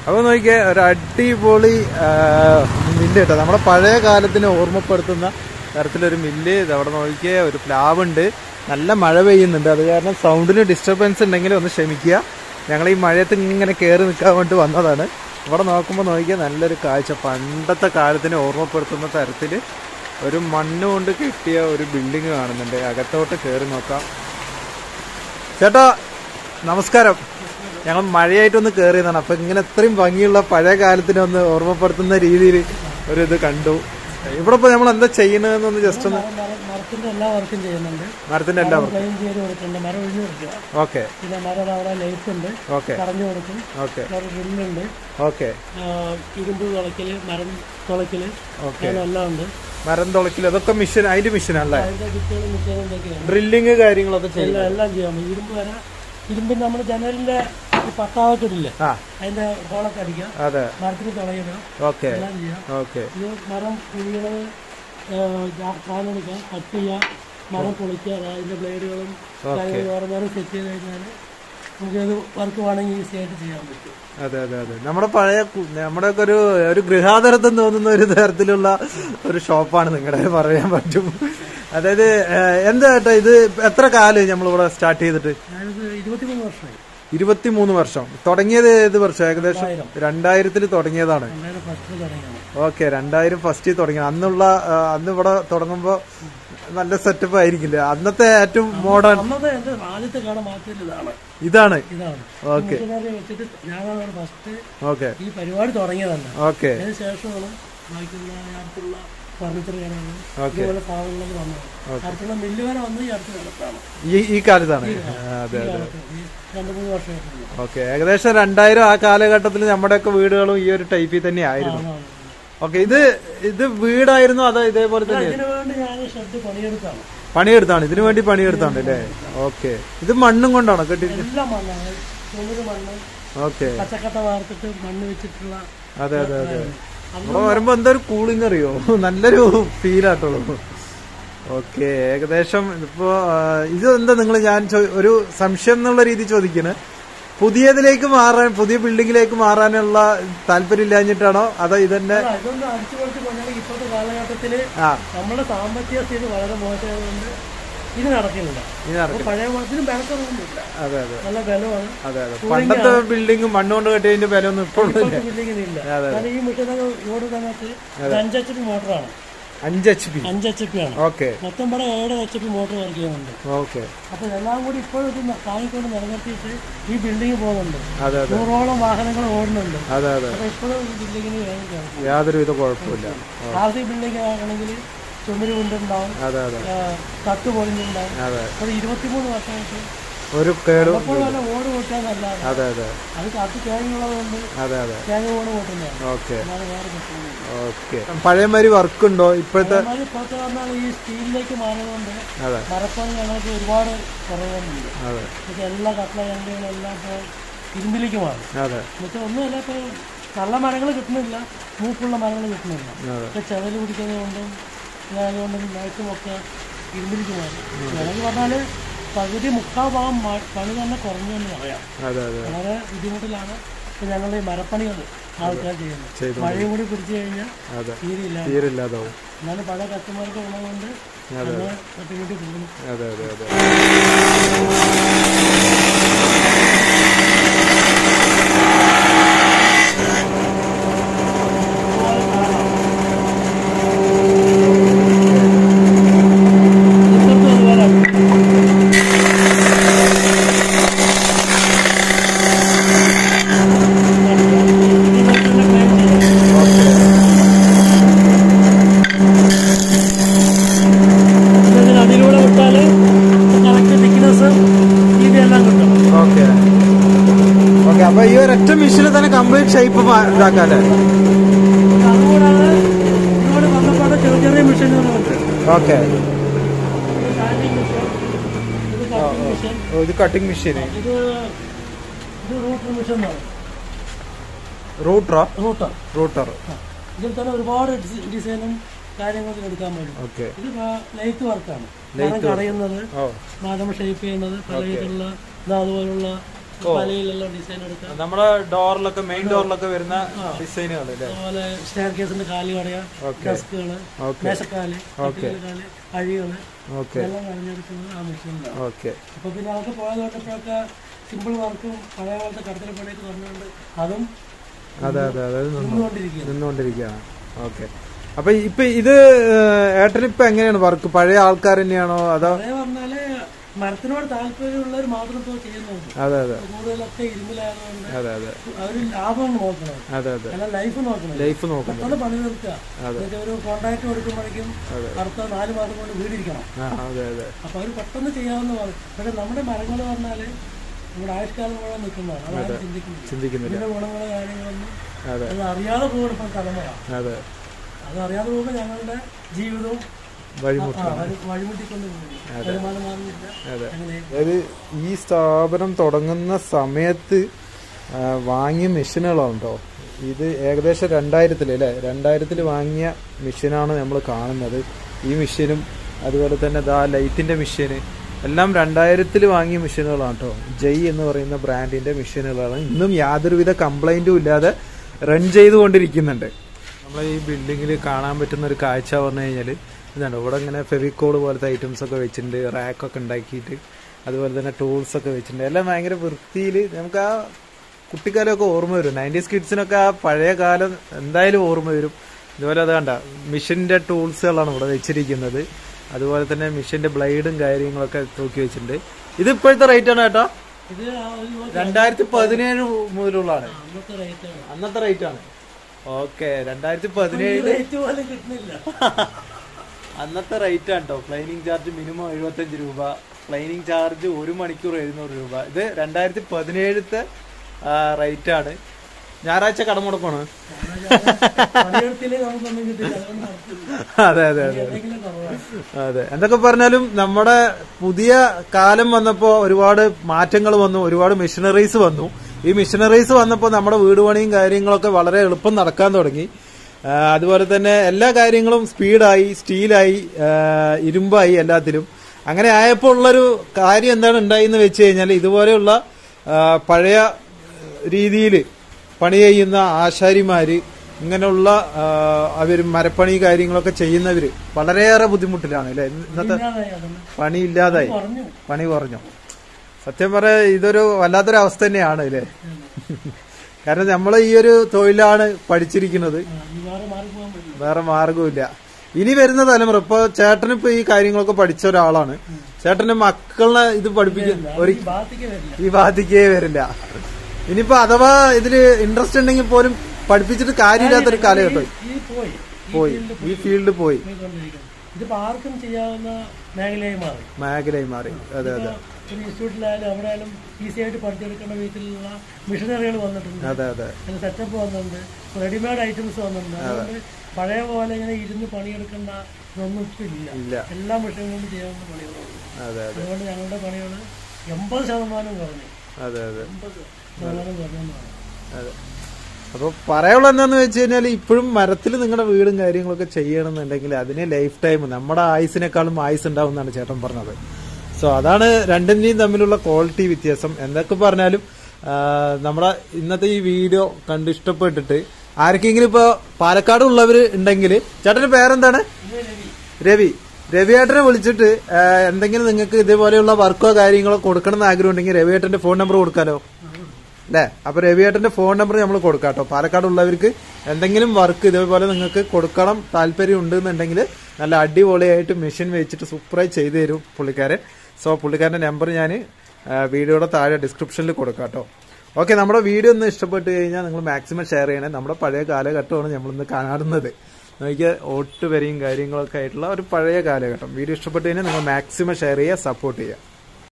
അപ്പൊ നോക്കിയേ ഒരു അടിപൊളി ആ, മില്ല് കേട്ടോ നമ്മുടെ പഴയ കാലത്തിനെ ഓർമ്മപ്പെടുത്തുന്ന തരത്തിലൊരു മില്ല് ഇത് അവിടെ നോക്കിയേ ഒരു പ്ലാവ് ഉണ്ട് നല്ല മഴ പെയ്യുന്നുണ്ട് അത് കാരണം സൗണ്ടിന് ഡിസ്റ്റർബൻസ് ഉണ്ടെങ്കിൽ ഒന്ന് ക്ഷമിക്കുക ഞങ്ങൾ ഈ മഴയത്ത് ഇങ്ങനെ കയറി നിൽക്കാൻ വേണ്ടി വന്നതാണ് ഇവിടെ നോക്കുമ്പോൾ നോക്കിയാൽ നല്ലൊരു കാഴ്ച പണ്ടത്തെ കാലത്തിനെ ഓർമ്മപ്പെടുത്തുന്ന തരത്തിൽ ഒരു മണ്ണ് കൊണ്ട് കെട്ടിയ ഒരു ബിൽഡിംഗ് കാണുന്നുണ്ട് അകത്തോട്ട് കയറി നോക്കാം ചേട്ടാ നമസ്കാരം ഞങ്ങൾ മഴയായിട്ടൊന്ന് കയറിയതാണ് അപ്പൊ ഇങ്ങനെ ഇത്രയും ഭംഗിയുള്ള പഴയ കാലത്തിനെ ഒന്ന് ഓർമ്മപ്പെടുത്തുന്ന രീതിയിൽ ഒരു ഇത് കണ്ടു ഇവിടെ ഇപ്പൊ നമ്മൾ എന്താ ചെയ്യണതെന്നൊന്ന് ജസ്റ്റ് ഒന്ന് മരം- മരത്തിന്റെ എല്ലാ വർക്കും ചെയ്യുന്നുണ്ട് മരത്തിന്റെ എല്ലാം പ്ലെയിൻ ചെയ്ത് കൊടുക്കുന്നുണ്ട് മരം ഒഴിഞ്ഞു കൊടുക്കുക ഓക്കെ പിന്നെ മരം അവിടെ ലൈറ്റ് ഉണ്ട് ഓക്കെ കറഞ്ഞു കൊടുക്കും ഓക്കെ വേറെ ഡ്രില്ലുണ്ട് ഓക്കെ ഇരുമ്പ് തുളയ്ക്കല് മരം തുളയ്ക്കല് ഓക്കെ അങ്ങനെ എല്ലാം ഉണ്ട് മരം തുളക്കിൽ അതൊക്കെ മിഷൻ അതിന്റെ മിഷനല്ലേ അതിന്റെ കുട്ടികളും കുട്ടികളും എന്തൊക്കെയാണ് ഡ്രില്ലിങ് കാര്യങ്ങളൊക്കെ ചെയ്യും എല്ലാം എല്ലാം ചെയ്യാം ഇരുമ്പ് വരെ ഇരുമ്പിന് നമ്മൾ ജനലിന്റെ ഈ പട്ടാവൊക്കെ ഇടില്ലേ ആ അതിന്റെ ഹോളൊക്കെ അടിക്കാം അതെ മരത്തിന് തുളയിടാം ഓക്കെ എല്ലാം ചെയ്യാം ഓക്കെ ഇത് മരം കുഴികള് കാലെടുക്കാം കട്ട് ചെയ്യാം മരം പൊളിക്കുക അതാ അതിന്റെ ബ്ലേഡുകളും കാര്യങ്ങളും വേറെ നേരം സെറ്റ് ചെയ്ത് കഴിഞ്ഞാൽ നമുക്കത് വർക്ക് വേണമെങ്കിൽ ഈസി ആയിട്ട് ചെയ്യാൻ പറ്റും അതെ അതെ അതെ നമ്മുടെ പഴയ കു- നമ്മുടെയൊക്കെ ഒരു ഒരു ഗൃഹാതരത്വം തോന്നുന്ന ഒരു തരത്തിലുള്ള ഒരു ഷോപ്പാണ് നിങ്ങളുടെ പറയാൻ പറ്റും അതായത് ഏഹ്, എന്താ ചേട്ടാ ഇത് എത്ര കാലം നമ്മളിവിടെ സ്റ്റാർട്ട് ചെയ്തിട്ട് ഞാനിത് ഇരുപത്തിമൂന്ന് വർഷമായി ഇരുപത്തിമൂന്ന് വർഷം തുടങ്ങിയത് ഏത് വർഷം ഏകദേശം രണ്ടായിരത്തിൽ തുടങ്ങിയതാണ് രണ്ടായിരം ഫസ്റ്റ് തുടങ്ങിയാണ് ഓക്കെ രണ്ടായിരം ഫസ്റ്റ് തുടങ്ങി അന്നുള്ള ആ, അന്ന് ഇവിടെ തുടങ്ങുമ്പോ നല്ല സെറ്റപ്പ് ആയിരിക്കില്ല അന്നത്തെ ഏറ്റവും മോഡേൺ അന്നത്തെ എന്റെ ആദ്യത്തെ കാണാൻ മാറ്റത്തിൽ ഇതാണ് ഇതാണ് ഇതാണ് ഓക്കെ മിഷനറി വെച്ചിട്ട് ഞാനാണ് ഫസ്റ്റ് ഓക്കെ ഈ പരിപാടി തുടങ്ങിയതല്ല ഓക്കെ അതിന് ശേഷമാണ് ബാക്കിയുള്ള ഈ അടുത്തുള്ള ഫർണിച്ചർ കടകൾ ഓക്കെ ഇതുപോലെ സാധനങ്ങൾ വന്നത് അടുത്തുള്ള മില്ല് വരെ വന്ന് ഈ അടുത്ത കാലത്താണ് ഈ ഈ കാലത്താണ് ആ, അതെ ഈ അതെ കാലത്ത് ഈ രണ്ട് മൂന്ന് വർഷമായിട്ടുള്ളൂ ഓക്കെ ഏകദേശം രണ്ടായിരം ആ കാലഘട്ടത്തിൽ നമ്മുടെയൊക്കെ വീടുകളും ഈ ഒരു ടൈപ്പിൽ തന്നെ ആയിരുന്നു അതാണ്. ഓക്കെ ഇത് ഇത് വീടായിരുന്നു അതോ ഇതേപോലെ തന്നെ ഇതിനു വേണ്ടി ഞാൻ ഷെഡ് പണിയെടുത്താണ് പണിയെടുത്താണ് ഇതിനു വേണ്ടി പണിയെടുത്താണ് അല്ലേ ഓക്കെ ഇത് മണ്ണും കൊണ്ടാണോ കെട്ടി എല്ലാം മണ്ണാണ് ചുമര് മണ്ണ് ഓക്കെ പച്ചക്കട്ട വാർത്തിട്ട് മണ്ണ് വെച്ചിട്ടുള്ള അതെ അതെ അതെ ഇവിടെ വരുമ്പോ എന്താ ഒരു കൂളിംഗ് അറിയോ നല്ലൊരു ഫീൽ ആട്ടുള്ളൂ ഓക്കെ ഏകദേശം ഇപ്പോ ആ, ഇത് എന്താ നിങ്ങൾ ഞാൻ ചോ- ഒരു സംശയം എന്നുള്ള രീതി ചോദിക്കുന്നത് പുതിയതിലേക്ക് മാറാൻ പുതിയ ബിൽഡിങ്ങിലേക്ക് മാറാനുള്ള താല്പര്യം ഇല്ലാഞ്ഞിട്ടാണോ അതോ ഇതന്നെ അല്ല, ഇതൊന്ന് അടിച്ചു പൊളിച്ച് കൊണ്ടാൽ ഇപ്പോഴത്തെ കാലഘട്ടത്തില് ആ നമ്മുടെ സാമ്പത്തിക സ്ഥിതി വളരെ മോശമായതുകൊണ്ട് ഇത് നടക്കുന്നില്ല ഇത് നടക്കും പഴയ ഇതിനും ബലക്കൊന്നുമില്ല അതെ അതെ നല്ല ബലമാണ് അതെ അതെ പണ്ടത്തെ ബിൽഡിംഗ് മണ്ണുകൊണ്ട് കെട്ടിയതിന്റെ വില ഒന്നും ഇപ്പോൾ ഇല്ല ബിൽഡിങ്ങിനില്ല കാരണം ഈ മിഷനൊക്കെ ഓട് സമയത്ത് അഞ്ച് എച്ച് പി മോട്ടറാണ് അഞ്ച് എച്ച് പി അഞ്ച് എച്ച് പി ആണ് ഓക്കെ മൊത്തം ഇവിടെ ഏഴ് എച്ച് പി മോട്ടർ വർക്ക് ചെയ്യുന്നുണ്ട് ഓക്കെ അപ്പൊ എല്ലാം കൂടി ഇപ്പോഴും ഇത് താങ്ങിക്കൊണ്ട് നിലനിർത്തിയിട്ട് ഈ ബിൽഡിംഗ് പോകുന്നുണ്ട് അതെ അതെ നൂറോളം വാഹനങ്ങൾ ഓടുന്നുണ്ട് അതെ അതെ അപ്പൊ ഇപ്പോഴും ഈ ബിൽഡിങ്ങിന് വേണം യാതൊരുവിധ കുഴപ്പമില്ല ആർ സി ബിൽഡിംഗ് ആണെങ്കിൽ ചുമര് കൊണ്ടുണ്ടാവും അതെ അതെ തട്ട് പൊളിഞ്ഞുണ്ടാവും അതെ അത് ഇരുപത്തിമൂന്ന് വർഷമായിട്ട് ഒരു കേടും അപ്പോൾ വല്ല ഓട് കൂട്ടാൻ നല്ലതാണ് അതെ അതെ അത് കത്ത് തേങ്ങയുള്ളതുകൊണ്ട് അതെ അതെ തേങ്ങ ഓട് കൂട്ടുന്നതാണ് ഓക്കെ അല്ലാതെ വേറെ പ്രശ്നമൊന്നുമില്ല ഓക്കെ പഴയമാതിരി വർക്ക് ഉണ്ടോ ഇപ്പോഴത്തെ എന്നാൽ ഇപ്പോഴത്തെ പറഞ്ഞാൽ ഈ സ്റ്റീലിലേക്ക് മാറിയതുകൊണ്ട് അതെ മരപ്പണി ഞങ്ങൾക്ക് ഒരുപാട് കുറവുന്നുണ്ട് അതെ ഇതൊക്കെ എല്ലാ കട്ട്ല ഞണ്ടുകളെല്ലാം ഇപ്പോൾ ഇരുമ്പിലേക്ക് മാറി അതെ എന്നുവെച്ചാൽ ഒന്നുമല്ല ഇപ്പോൾ നല്ല മരങ്ങൾ കിട്ടുന്നില്ല മൂപ്പുള്ള മരങ്ങൾ കിട്ടുന്നില്ല അതെ ഇപ്പം ചെതൽ പിടിക്കുന്നത് കൊണ്ടും ഇതായതുകൊണ്ടും ലൈറ്റുമൊക്കെ ഇരുമ്പിലേക്ക് മാറി ഞങ്ങൾക്ക് പറഞ്ഞാൽ പകുതി മുക്കാൽ ഭാഗം മ- പണി തന്നെ കുറഞ്ഞു എന്ന് പറയാം അതെ അതെ വളരെ ബുദ്ധിമുട്ടിലാണ് ഇപ്പം ഞങ്ങളുടെ ഈ മരപ്പണികൾ ആൾക്കാർ ചെയ്യുന്നത് ചെയ്തു മഴയും കൂടി പിടിച്ചു കഴിഞ്ഞാൽ അതെ തീരെയില്ല തീരില്ലാതാവും എന്നാലും പല കസ്റ്റമർക്ക് ഉള്ളതുകൊണ്ട് നമ്മൾ തട്ടിമുട്ടി പോകുന്നു അതെ അതെ അതെ ഇപ്പുറത്തും അതുപോലെയാണ് ഇതിനകത്തുള്ള ക്ലൈം ചെയ്യാം ഇതിന് അതിലൂടെ വിട്ടാൽ കറക്റ്റ് തിക്നെസ് ഇതെല്ലാം കിട്ടും ഓക്കെ ഓക്കെ അപ്പൊ ഈ ഒരൊറ്റ മെഷീനിൽ തന്നെ കംപ്ലീറ്റ് ഷേപ്പ് ഇതാക്കാല്ലേ അതുകൂടാതെ ഇതിനോട് ബന്ധപ്പെട്ട ചെറിയ ചെറിയ മെഷീനുകളുണ്ട് ഓക്കെ ഇത് ടാൻഡിങ് മെഷീൻ ഇത് കട്ടിങ് മെഷീൻ ഇത് കട്ടിംഗ് മെഷീൻ ഇത് ഇത് റൂട്ടർ മെഷീൻ എന്നാണ് റൂട്ടറോ റൂട്ടർ റൂട്ടർ ഇതിൽ തന്നെ ഒരുപാട് ഡിസ- ഡിസൈനും കാര്യങ്ങളും എടുക്കാൻ പറ്റും ഓക്കെ ഇത് ലൈറ്റ് വർക്കാണ് മരം കടയുന്നത് ഓ മരം ഷേപ്പ് ചെയ്യുന്നത് പല രീതിയിലുള്ള ഇത് അതുപോലുള്ള പലയിലുള്ള ഡിസൈൻ എടുക്കാം നമ്മുടെ ഡോറിലൊക്കെ മെയിൻ ഡോറിലൊക്കെ വരുന്ന ഡിസൈനുകൾ അല്ലേ അതുപോലെ സ്റ്റെയർ കേസിന്റെ കാല് കടയ ഡെസ്കുകള് ഓക്കെ മേശക്കാല് കട്ടിലുകാല് അഴികള് ഓക്കെ എല്ലാം കഴിഞ്ഞെടുക്കുന്നത് ആ മെഷീനിലാണ് ഓക്കെ അപ്പൊ പിന്നെ അതൊക്കെ പോയത് തൊട്ടപ്പോഴൊക്കെ സിമ്പിൾ വർക്കും പഴയ പോലത്തെ കടത്തിലെ പണിയൊക്കെ പറഞ്ഞുകൊണ്ട് അതും അതെ അതെ അതായത് നിന്ന് നിന്നുകൊണ്ടിരിക്കുകയാണ് നിന്നുകൊണ്ടിരിക്കുകയാണ് ഓക്കെ അപ്പൊ ഇപ്പൊ ഇത് ഏട്ടൻ ഇപ്പൊ എങ്ങനെയാണ് വർക്ക് പഴയ ആൾക്കാർ തന്നെയാണോ അതോ പഴയ പറഞ്ഞാല് മരത്തിനോട് താല്പര്യമുള്ളവർ മാത്രം ഇപ്പോൾ ചെയ്യുന്നുണ്ട് അതെ അതെ കൂടുതലൊക്കെ ഇരുമ്പിലായതുകൊണ്ട് അതെ അതെ അവർ ലാഭം നോക്കണം അതെ അതെ അല്ല ലൈഫ് നോക്കണം ലൈഫ് നോക്കുന്നു പെട്ടെന്ന് പണി തീർക്കുക എന്നിട്ട് ഒരു കോൺട്രാക്ട് കൊടുക്കുമ്പോഴേക്കും അടുത്ത നാല് മാസം കൊണ്ട് വീടിരിക്കണം ആ അതെ അതെ അപ്പൊ അവർ പെട്ടെന്ന് ചെയ്യാവുന്ന പറയും പക്ഷെ നമ്മുടെ മരങ്ങൾ പറഞ്ഞാല് നമ്മുടെ ആയുഷ്കാലം മുഴുവൻ നിൽക്കുന്നതാണ് അതാണ് ചിന്തിക്കുന്നത് ചിന്തിക്കുന്നില്ല ഇതിന്റെ ഗുണങ്ങളോ കാര്യങ്ങളൊന്നും അതെ അത് അറിയാതെ പോകും ഇപ്പം തലമുറ അതെ അത് അറിയാതെ പോകുമ്പോൾ ഞങ്ങളുടെ ജീവിതവും വഴിമുട്ട ആ, വഴി- വഴിമുട്ടിക്കൊണ്ട് പോകും വരുമാനം മാറുന്നില്ല അതെ. അങ്ങനെ അതായത് ഈ സ്ഥാപനം തുടങ്ങുന്ന സമയത്ത് ആ, വാങ്ങിയ മെഷീനുകളാണ് കേട്ടോ ഇത് ഏകദേശം രണ്ടായിരത്തിൽ അല്ലേ രണ്ടായിരത്തിൽ വാങ്ങിയ മെഷീനാണ് നമ്മൾ കാണുന്നത് ഈ മെഷീനും അതുപോലെ തന്നെ ദാ ലൈറ്റിന്റെ മെഷീന് എല്ലാം രണ്ടായിരത്തിൽ വാങ്ങിയ മെഷീനുകളാണ് കേട്ടോ ജയ് എന്ന് പറയുന്ന ബ്രാൻഡിന്റെ മെഷീനുകളാണ് ഇന്നും യാതൊരുവിധ കംപ്ലൈന്റും ഇല്ലാതെ റൺ ചെയ്തുകൊണ്ടിരിക്കുന്നുണ്ട് നമ്മൾ ഈ ബിൽഡിങ്ങിൽ കാണാൻ പറ്റുന്ന ഒരു കാഴ്ച പറഞ്ഞു കഴിഞ്ഞാൽ ഇതാണ് ഇവിടെ ഇങ്ങനെ ഫെവിക്കോൾ പോലത്തെ ഐറ്റംസ് ഒക്കെ വെച്ചിട്ടുണ്ട് റാക്കൊക്കെ ഉണ്ടാക്കിയിട്ട് അതുപോലെ തന്നെ ടൂൾസ് ഒക്കെ വെച്ചിട്ടുണ്ട് എല്ലാം ഭയങ്കര വൃത്തിയിൽ നമുക്ക് ആ കുട്ടിക്കാലമൊക്കെ ഓർമ്മ വരും നയൻറ്റീസ് കിഡ്സിനൊക്കെ ആ പഴയ കാലം എന്തായാലും ഓർമ്മ വരും ഇതുപോലെ അത് കണ്ട മിഷന്റെ ടൂൾസുകളാണ് ഇവിടെ വെച്ചിരിക്കുന്നത് അതുപോലെ തന്നെ മിഷന്റെ ബ്ലേഡും കാര്യങ്ങളൊക്കെ തൂക്കി വെച്ചിട്ടുണ്ട് ഇത് ഇപ്പോഴത്തെ റേറ്റ് ആണ് കേട്ടോ ഇത് ആ ഒരു രണ്ടായിരത്തി പതിനേഴ് മുതലുള്ളതാണ് അന്നത്തെ റേറ്റാണ് അന്നത്തെ റേറ്റ് ആണ് ഓക്കെ രണ്ടായിരത്തി പതിനേഴ് റേറ്റ് പോലും കിട്ടുന്നില്ല അന്നത്തെ റേറ്റ് ആണ് കേട്ടോ പ്ലൈനിങ് ചാർജ് മിനിമം എഴുപത്തഞ്ച് രൂപ പ്ലൈനിങ് ചാർജ് ഒരു മണിക്കൂർ എഴുന്നൂറ് രൂപ ഇത് രണ്ടായിരത്തി പതിനേഴത്തെ റേറ്റ് ആണ് ഞായറാഴ്ച കടമുടക്കാണ് പണിയെടുത്തില്ലേ നമുക്കൊന്നും കിട്ടില്ല അതുകൊണ്ട് നടത്തില്ല. അതെ അതെ അതെ എന്തെങ്കിലും കുറവാണ് അതെ എന്തൊക്കെ പറഞ്ഞാലും നമ്മുടെ പുതിയ കാലം വന്നപ്പോ ഒരുപാട് മാറ്റങ്ങൾ വന്നു ഒരുപാട് മെഷീനറീസ് വന്നു ഈ മെഷീനറീസ് വന്നപ്പോൾ നമ്മുടെ വീട് പണിയും കാര്യങ്ങളൊക്കെ വളരെ എളുപ്പം നടക്കാൻ തുടങ്ങി ആ, അതുപോലെ തന്നെ എല്ലാ കാര്യങ്ങളും സ്പീഡായി സ്റ്റീലായി ആ, ഇരുമ്പായി എല്ലാത്തിലും അങ്ങനെ ആയപ്പോൾ ഉള്ളൊരു കാര്യം എന്താണ് ഉണ്ടായിന്ന് വെച്ച് കഴിഞ്ഞാൽ ഇതുപോലെയുള്ള ആ, പഴയ രീതിയിൽ പണി ചെയ്യുന്ന ആശാരിമാര് ഇങ്ങനെയുള്ള അവർ മരപ്പണി കാര്യങ്ങളൊക്കെ ചെയ്യുന്നവര് വളരെയേറെ ബുദ്ധിമുട്ടിലാണ് അല്ലെ ഇന്നത്തെ ഇല്ലാതായി അതൊന്നും പണി ഇല്ലാതായി കുറഞ്ഞു പണി കുറഞ്ഞു സത്യം പറയാ ഇതൊരു വല്ലാത്തൊരു അവസ്ഥ തന്നെയാണ് അല്ലേ കാരണം നമ്മൾ ഈ ഒരു തൊഴിലാണ് പഠിച്ചിരിക്കുന്നത് ആ, ഈ വേറെ മാറി പോകാൻ പറ്റില്ല വേറെ മാർഗമില്ല ഇനി വരുന്ന തലമുറ ഇപ്പൊ ചേട്ടന് ഇപ്പൊ ഈ കാര്യങ്ങളൊക്കെ പഠിച്ച ഒരാളാണ് ചേട്ടന്റെ മക്കളെ ഇത് പഠിപ്പിക്കാൻ ഒരു ഈ ഭാഗത്തേക്ക് വരില്ല ഈ ബാധിക്കേ വരില്ല ഇനിയിപ്പോ അഥവാ ഇതില് ഇൻട്രസ്റ്റ് ഉണ്ടെങ്കിൽ പോലും പഠിപ്പിച്ചിട്ട് കാര്യമില്ലാത്തൊരു കാലഘട്ടം ഈ പോയി ഈ പോയി ഈ ഫീൽഡ് പോയി പോയിക്കൊണ്ടിരിക്കുന്നു ഇതിപ്പോ ആർക്കും ചെയ്യാവുന്ന മേഖലയായി മാറി മേഖലയായി മാറി അതെ അതെ ഒരു ഇൻസ്റ്റിറ്റ്യൂട്ടിലായാലും അവിടെ ആയാലും ഈസി ആയിട്ട് പഠിച്ചെടുക്കേണ്ട വിധത്തിലുള്ള മെഷീനറികൾ വന്നിട്ടുണ്ട് അതെ അതെ അതിന് സെറ്റപ്പ് വന്നിട്ടുണ്ട് റെഡിമെയ്ഡ് ഐറ്റംസ് വന്നിട്ടുണ്ട് അതുകൊണ്ട് പഴയ പോലെ ഇങ്ങനെ ഇരുന്ന് പണിയെടുക്കേണ്ട ഇതൊന്നും ഇപ്പം ഇല്ല ഇല്ല എല്ലാ മെഷീൻ കൊണ്ട് ചെയ്യാവുന്ന പണികളുണ്ട് അതെ അതെ അതുകൊണ്ട് ഞങ്ങളുടെ പണികൾ എൺപത് ശതമാനം കുറഞ്ഞു അതെ അതെ എൺപത് ശതമാനം കുറഞ്ഞെന്നാണ് അതെ അപ്പോൾ പറയാനുള്ളത് എന്താന്ന് വെച്ച് കഴിഞ്ഞാൽ ഇപ്പോഴും മരത്തിൽ നിങ്ങളുടെ വീടും കാര്യങ്ങളൊക്കെ ചെയ്യണമെന്നുണ്ടെങ്കിൽ അതിന് ലൈഫ് ടൈം നമ്മുടെ ആയുസിനേക്കാളും ആയുസ് ഉണ്ടാവും എന്നാണ് ചേട്ടൻ പറഞ്ഞത് സോ അതാണ് രണ്ടിന്റെയും തമ്മിലുള്ള ക്വാളിറ്റി വ്യത്യാസം എന്തൊക്കെ പറഞ്ഞാലും ആ, നമ്മുടെ ഇന്നത്തെ ഈ വീഡിയോ കണ്ട് ഇഷ്ടപ്പെട്ടിട്ട് ആർക്കെങ്കിലും ഇപ്പൊ പാലക്കാട് ഉള്ളവർ ഉണ്ടെങ്കിൽ ചേട്ടന്റെ പേരെന്താണ് രവി രവിയേട്ടനെ വിളിച്ചിട്ട് ആ, എന്തെങ്കിലും നിങ്ങൾക്ക് ഇതേപോലെയുള്ള വർക്കോ കാര്യങ്ങളോ കൊടുക്കണം എന്ന് ആഗ്രഹം ഉണ്ടെങ്കിൽ രവിയേട്ടന്റെ ഫോൺ നമ്പർ കൊടുക്കാലോ അല്ലേ അപ്പൊ രവിയേട്ടന്റെ ഫോൺ നമ്പർ നമ്മൾ കൊടുക്കാം കേട്ടോ പാലക്കാട് ഉള്ളവർക്ക് എന്തെങ്കിലും വർക്ക് ഇതേപോലെ നിങ്ങൾക്ക് കൊടുക്കണം താല്പര്യം ഉണ്ടെന്നുണ്ടെങ്കിൽ നല്ല അടിപൊളിയായിട്ട് മെഷീൻ വെച്ചിട്ട് സൂപ്പറായി ചെയ്തു തരും പുള്ളിക്കാരൻ സോ പുള്ളിക്കാരന്റെ നമ്പർ ഞാൻ വീഡിയോയുടെ താഴെ ഡിസ്ക്രിപ്ഷനിൽ കൊടുക്കാം കേട്ടോ ഓക്കെ നമ്മുടെ വീഡിയോ ഒന്ന് ഇഷ്ടപ്പെട്ട് കഴിഞ്ഞാൽ നിങ്ങൾ മാക്സിമം ഷെയർ ചെയ്യണേ നമ്മുടെ പഴയ കാലഘട്ടമാണ് നമ്മളിന്ന് കാണുന്നത് നോക്കിയാൽ ഓട്ട് വരെയും കാര്യങ്ങളൊക്കെ ആയിട്ടുള്ള ഒരു പഴയ കാലഘട്ടം വീഡിയോ ഇഷ്ടപ്പെട്ട് കഴിഞ്ഞാൽ നിങ്ങൾ മാക്സിമം ഷെയർ ചെയ്യുക സപ്പോർട്ട് ചെയ്യുക